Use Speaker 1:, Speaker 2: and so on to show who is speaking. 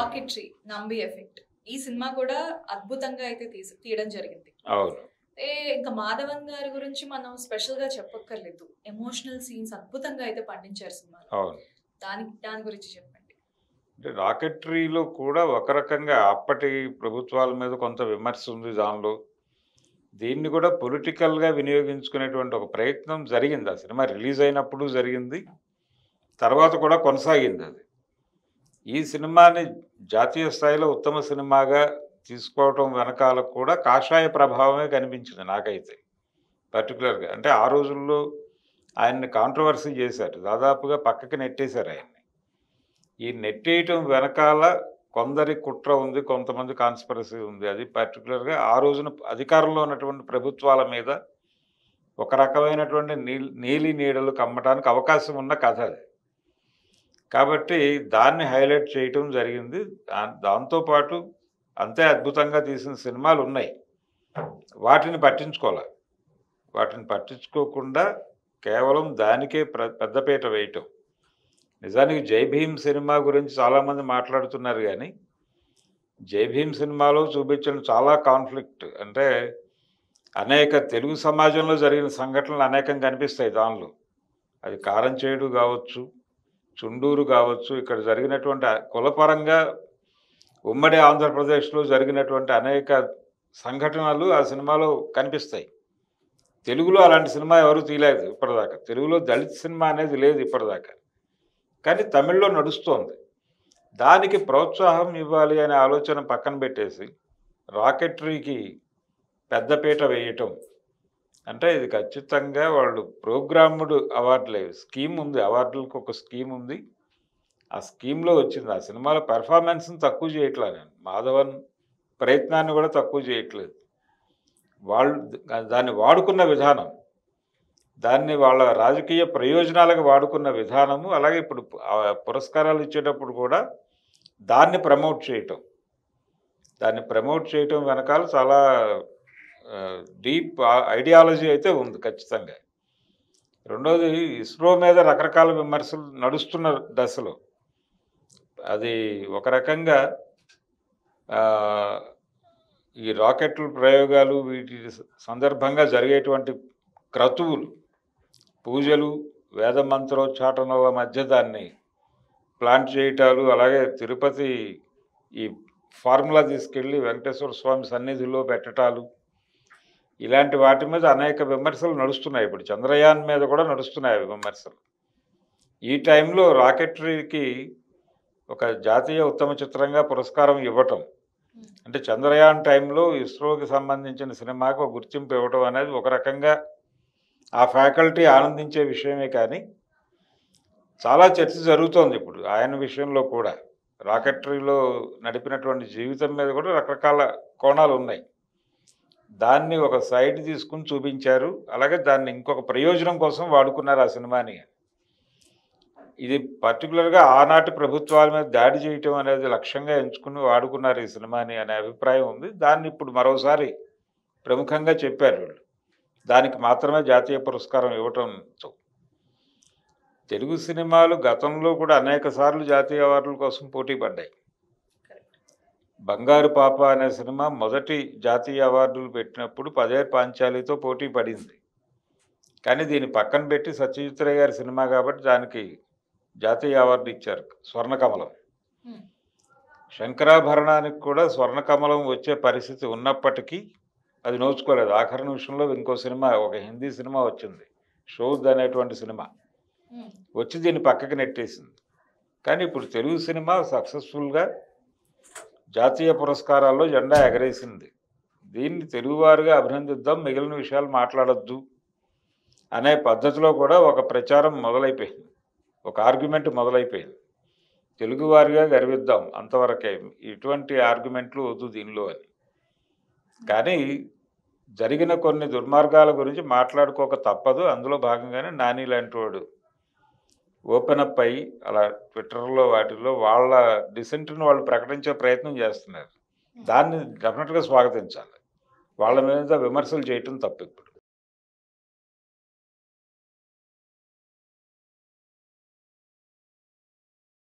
Speaker 1: Rocketry Nambi effect ఈ cinema కూడా అద్భుతంగా అయితే తీసి తీయడం జరిగింది
Speaker 2: అవును
Speaker 1: ఏ ఇంకా మాధవన్ గారి గురించి మనం స్పెషల్ గా చెప్పక్కర్లేదు ఎమోషనల్ సీన్స్ అద్భుతంగా అయితే పండించారు సినిమాలో
Speaker 2: అవును
Speaker 1: దాని దాని గురించి చెప్పండి
Speaker 2: అంటే రాకెటరీలో కూడా ఒక రకంగా అప్పటి ప్రభుత్వాల మీద కొంత విమర్శ ఉంది దానిలో దీన్ని కూడా పొలిటికల్గా వినియోగించుకునేటువంటి ఒక ప్రయత్నం జరిగింది ఆ సినిమా రిలీజ్ అయినప్పుడు జరిగింది తర్వాత కూడా కొనసాగింది అది ఈ సినిమాని జాతీయ స్థాయిలో ఉత్తమ సినిమాగా తీసుకోవటం వెనకాల కూడా కాషాయ ప్రభావమే కనిపించింది నాకైతే పర్టికులర్గా అంటే ఆ రోజుల్లో ఆయన్ని కాంట్రవర్సీ చేశారు దాదాపుగా పక్కకి నెట్టేశారు ఆయన్ని ఈ నెట్టేయటం వెనకాల కొందరి కుట్ర ఉంది కొంతమంది కాన్స్పరసీ ఉంది అది పర్టికులర్గా ఆ రోజున అధికారంలో ఉన్నటువంటి ప్రభుత్వాల మీద ఒక రకమైనటువంటి నీల్ నీలి నీడలు కమ్మటానికి అవకాశం ఉన్న కథ అది కాబట్టి దాన్ని హైలైట్ చేయటం జరిగింది దా- దాంతోపాటు అంతే అద్భుతంగా తీసిన సినిమాలు ఉన్నాయి వాటిని పట్టించుకోవాలి వాటిని పట్టించుకోకుండా కేవలం దానికే ప్ర పెద్దపీట వేయటం నిజానికి జై భీమ్ సినిమా గురించి చాలామంది మాట్లాడుతున్నారు కానీ జై భీమ్ సినిమాలో చూపించిన చాలా కాన్ఫ్లిక్ట్ అంటే అనేక తెలుగు సమాజంలో జరిగిన సంఘటనలు అనేకం కనిపిస్తాయి దానిలో అది కారం చేడు కావచ్చు చుండూరు కావచ్చు ఇక్కడ జరిగినటువంటి ఆ- కులపరంగా ఉమ్మడి ఆంధ్రప్రదేశ్లో జరిగినటువంటి అనేక సంఘటనలు ఆ సినిమాలో కనిపిస్తాయి తెలుగులో అలాంటి సినిమా ఎవరు తీయలేదు ఇప్పటిదాకా తెలుగులో దళిత సినిమా అనేది లేదు ఇప్పటిదాకా కానీ తమిళ్లో నడుస్తోంది దానికి ప్రోత్సాహం ఇవ్వాలి అనే ఆలోచన పక్కన పెట్టేసి రాకెటరీకి పెద్దపీట వేయటం అంటే ఇది ఖచ్చితంగా వాళ్ళు ప్రోగ్రామ్డ్ అవార్డులే స్కీమ్ ఉంది అవార్డులకు ఒక స్కీమ్ ఉంది ఆ స్కీమ్లో వచ్చింది ఆ సినిమాలో పెర్ఫార్మెన్స్ని తక్కువ చేయట్లే నేను మాధవన్ ప్రయత్నాన్ని కూడా తక్కువ చేయట్లేదు వాళ్ళు దాన్ని వాడుకున్న విధానం దాన్ని వాళ్ళ రాజకీయ ప్రయోజనాలకు వాడుకున్న విధానము అలాగే ఇప్పుడు ఆ పురస్కారాలు ఇచ్చేటప్పుడు కూడా దాన్ని ప్రమోట్ చేయటం దాన్ని ప్రమోట్ చేయటం వెనకాల చాలా డీప్ ఐడియాలజీ అయితే ఉంది ఖచ్చితంగా రెండోది ఇస్రో మీద రకరకాల విమర్శలు నడుస్తున్న దశలో అది ఒక రకంగా ఆ, ఈ రాకెట్ల ప్రయోగాలు వీటి సందర్భంగా జరిగేటువంటి క్రతువులు పూజలు వేద మంత్రోచ్చాటనల మధ్య దాన్ని ప్లాంట్ చేయటాలు అలాగే తిరుపతి ఈ ఫార్ములా తీసుకెళ్ళి వెంకటేశ్వర స్వామి సన్నిధిలో పెట్టటాలు ఇలాంటి వాటి మీద అనేక విమర్శలు నడుస్తున్నాయి ఇప్పుడు చంద్రయాన్ మీద కూడా నడుస్తున్నాయి అవి విమర్శలు ఈ టైంలో రాకెటరీకి ఒక జాతీయ ఉత్తమ చిత్రంగా పురస్కారం ఇవ్వటం అంటే చంద్రయాన్ టైంలో ఇస్రోకి సంబంధించిన సినిమాకు ఒక గుర్తింపు ఇవ్వటం అనేది ఒక రకంగా ఆ ఫ్యాకల్టీ ఆనందించే విషయమే కానీ చాలా చర్చ జరుగుతోంది ఇప్పుడు ఆయన విషయంలో కూడా రాకెటరీలో నడిపినటువంటి జీవితం మీద కూడా రకరకాల కోణాలు ఉన్నాయి దాన్ని ఒక సైడ్ తీసుకుని చూపించారు అలాగే దాన్ని ఇంకొక ప్రయోజనం కోసం వాడుకున్నారు ఆ సినిమాని ఇది పర్టికులర్గా ఆనాటి ప్రభుత్వాల మీద దాడి చేయటం అనేది లక్ష్యంగా ఎంచుకుని వాడుకున్నారు ఈ సినిమాని అనే అభిప్రాయం ఉంది దాన్ని ఇప్పుడు మరోసారి ప్రముఖంగా చెప్పారు వీళ్ళు దానికి మాత్రమే జాతీయ పురస్కారం ఇవ్వటంతో తెలుగు సినిమాలు గతంలో కూడా అనేక సార్లు జాతీయ అవార్డుల కోసం పోటీ పడ్డాయి బంగారు పాప అనే సినిమా మొదటి జాతీయ అవార్డులు పెట్టినప్పుడు పదే పాంచాలితో పోటీ పడింది కానీ దీన్ని పక్కన పెట్టి సత్యజిత్ రే గారి సినిమా కాబట్టి దానికి జాతీయ అవార్డు ఇచ్చారు స్వర్ణకమలం
Speaker 1: Hmm.
Speaker 2: శంకరాభరణానికి కూడా స్వర్ణకమలం వచ్చే పరిస్థితి ఉన్నప్పటికీ అది నోచుకోలేదు ఆఖరి నిమిషంలో ఇంకో సినిమా ఒక హిందీ సినిమా వచ్చింది షోద్ అనేటువంటి సినిమా
Speaker 1: Hmm.
Speaker 2: వచ్చి దీన్ని పక్కకి నెట్టేసింది కానీ ఇప్పుడు తెలుగు సినిమా సక్సెస్ఫుల్గా జాతీయ పురస్కారాల్లో జెండా ఎగరేసింది దీన్ని తెలుగువారుగా అభినందిద్దాం మిగిలిన విషయాలు మాట్లాడొద్దు అనే పద్ధతిలో కూడా ఒక ప్రచారం మొదలైపోయింది ఒక ఆర్గ్యుమెంట్ మొదలైపోయింది తెలుగువారిగా గర్విద్దాం అంతవరకే ఇటువంటి ఆర్గ్యుమెంట్లు వద్దు దీనిలో అని కానీ జరిగిన కొన్ని దుర్మార్గాల గురించి మాట్లాడుకోక తప్పదు అందులో భాగంగానే నాని లాంటి వాడు ఓపెన్ అప్ అయ్యి అలా ట్విట్టర్లో వాటిల్లో వాళ్ళ డిసెంట్ని వాళ్ళు ప్రకటించే ప్రయత్నం చేస్తున్నారు దాన్ని డెఫినెట్గా స్వాగతించాలి వాళ్ళ మీద విమర్శలు చేయటం తప్పు ఇప్పుడు